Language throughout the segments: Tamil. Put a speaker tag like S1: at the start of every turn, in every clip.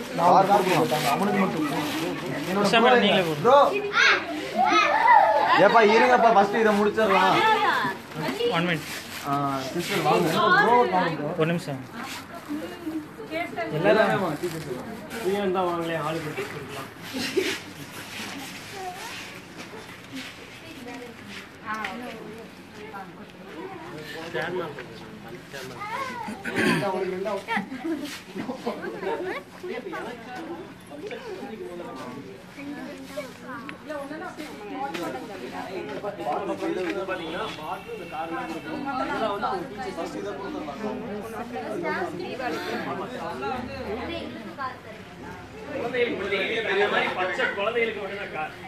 S1: கார் கொடுத்தாங்க அவனுக்கு மட்டும்
S2: உஷா மேடம் நீங்களே போடுங்க
S1: ப்ரோ ஏப்பா இருங்கப்பா ஃபர்ஸ்ட் இதை முடிச்சிடலாம்
S2: ஒன் மினிட்
S1: சிஸ்டர் வாங்க ப்ரோ வாங்க bro.
S2: ஒரு நிமிஷம் எல்லாரும்
S3: ஃப்ரீயாக இருந்தால் வாங்களேன் ஆளுக்கு கொடுக்கலாம் குழந்தைகளுக்கு மட்டும் இந்த மாதிரி பச்சை குழந்தைகளுக்கு மட்டும் தான் கார்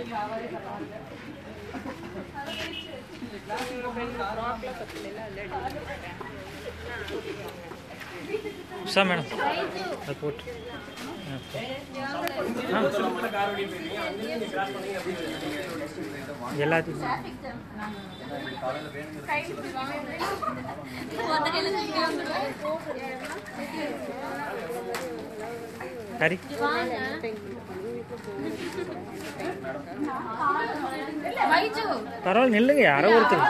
S2: உஷா மேடம் அது போட்டு எல்லாத்தையும் ஹரி பரவாயில்ல நில்லுங்க யாரோ ஒருத்தர்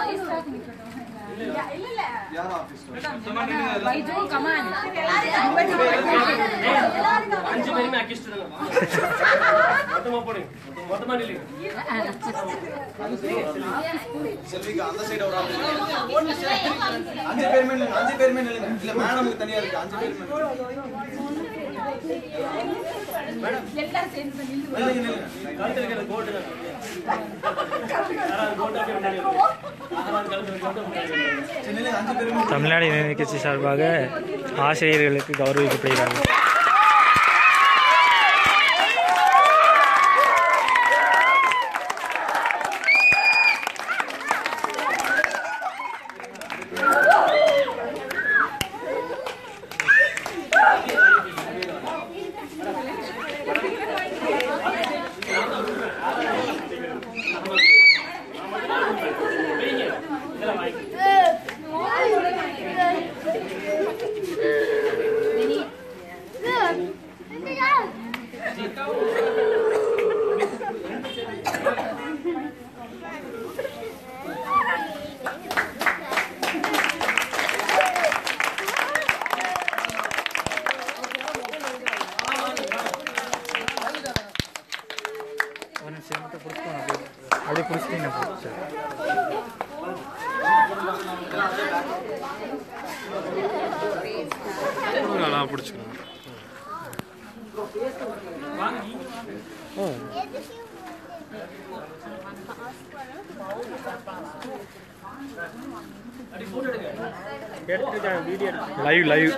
S3: அஞ்சு பேருமே அக்கிஸ்ட் தானே மொத்தமா போடுங்க மொத்தமா நில்லுங்க
S1: செல்விக்கு அந்த சைடு ஒரு ஆள் அஞ்சு பேருமே நில்லுங்க அஞ்சு பேருமே நில்லுங்க இல்ல மேடமுக்கு தனியா இருக்கு அஞ்சு பேருமே நில்லுங்க நில்லுங்க
S3: கழுத்துல இருக்கிற கோட்டு தான் யாராவது கோட்டு அப்படியே முன்னாடி வைங்க. யாராவது கழுத்துல கோட்டு முன்னாடி வைங்க.
S1: சரி நில்லுங்க அஞ்சு பேருமே
S2: தமிழ்நாடு இளைஞர் கட்சி சார்பாக ஆசிரியர்களுக்கு கௌரவிக்கப்படுகிறார்கள் ஒரு நிமிஷம் மட்டும் பிடிச்சிக்கோங்க அப்படியே. அப்படியே பிடிச்சிட்டீங்க சரி
S4: நல்லா பிடிச்சிக்கலாம் லைவ் லைவ்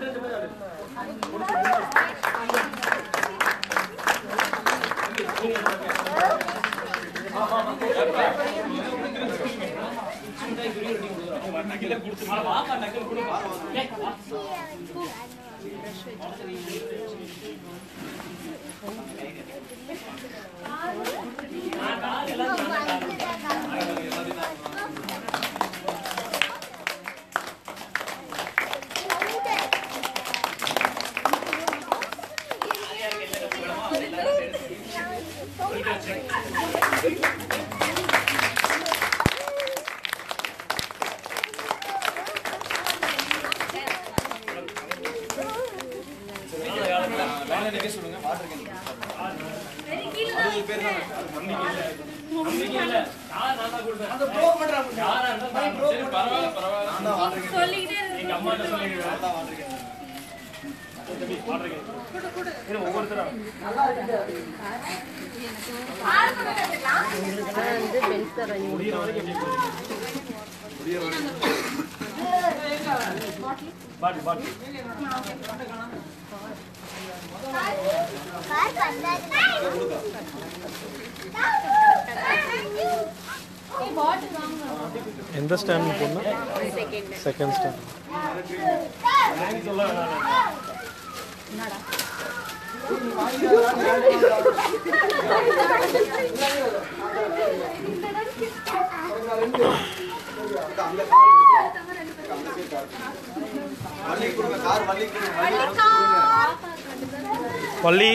S1: வேலை நிக்க சொல்லுங்க வாட்டர் கேன் அறுபது பேர் தான்
S3: நம்பிக்கை இல்ல. யார் நான் தான் கொடுப்பேன்.
S1: அந்த ப்ரோ பண்றாங்க
S3: யாரா இருந்தாலும் நான் சரி, பரவாயில்ல, பரவாயில்ல.
S1: நான் தான் வாட்டர் கேன்
S3: எங்க அம்மாட்ட சொல்லிடுவேன்.
S1: நான் தான் வாட்டர் கேன்
S3: தம்பி, வாட்டர் கேன். இரு, ஒவ்வொருத்தரா. முடியிற வரைக்கும் இப்படி போடுங்க. பாட்டு, பாட்டு.
S4: எந்த ஸ்டாண்ட் போடணும் செகண்ட் ஸ்டாண்ட்
S3: தேங்க்ஸ் சொல்ல வேணாம்.
S1: வள்ளி கொடுங்க கார் வள்ளி கொடுங்க வள்ளி கொடுங்க
S4: வள்ளி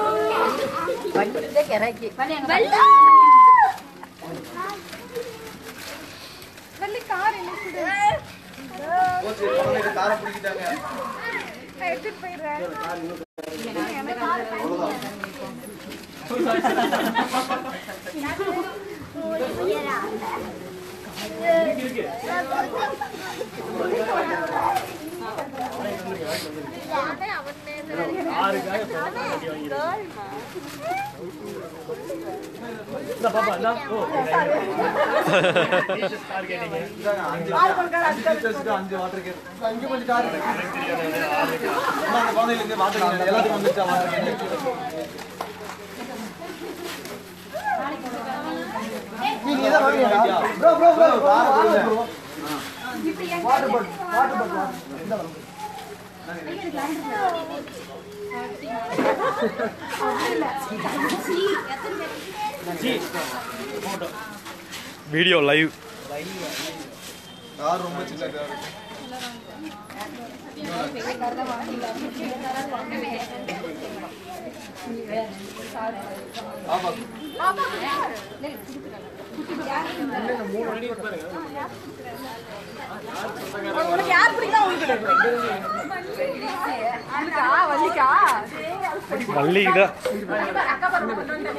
S1: போச்சு குழந்தைங்க காரை பிடிக்கிட்டாங்க
S3: ஆறுக்காக இப்போ வண்டி வாங்கிடுறேன் இந்த பாப்பா என்ன ஓ கார் கேட்டீங்க
S1: இந்தாங்க, அஞ்சு அஞ்சு டீச்சர்ஸ்க்கு அஞ்சு வாட்டர் கேன் அஞ்சு கொஞ்சம் கார் இருக்கு அம்மா, அந்த குழந்தைகளுக்கு வாட்டர் கேன் எல்லாத்துக்கும் வந்துருச்சா வாட்டர் கேன் நீங்க இதை வாங்குறீங்களா? bro, bro, bro, காரை கொடுங்க. வாட்டர் பாட்டில் வாட்டர் பாட்டில் இந்த வரும்.
S4: வீடியோ லைவ்
S1: கார் ரொம்ப சின்ன கார் ஆமா
S5: உனக்கு யார் பிடிக்கலாம் உங்களுக்கு அதுக்கா வள்ளிக்கா
S4: வள்ளி தான்
S5: அக்கா பாருங்க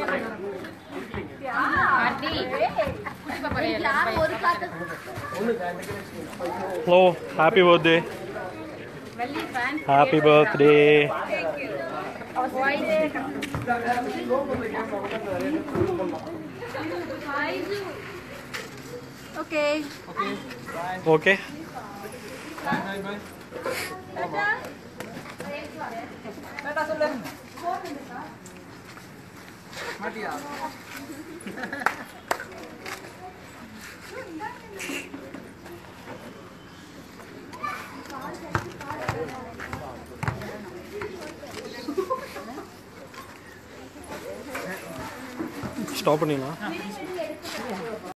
S5: ஒரு பாட்டு
S4: hello happy birthday happy birthday
S5: okay
S4: okay
S1: bye bye
S5: சொல்லு
S1: மாட்டியா
S4: ஸ்டாப் பண்ணிங்களா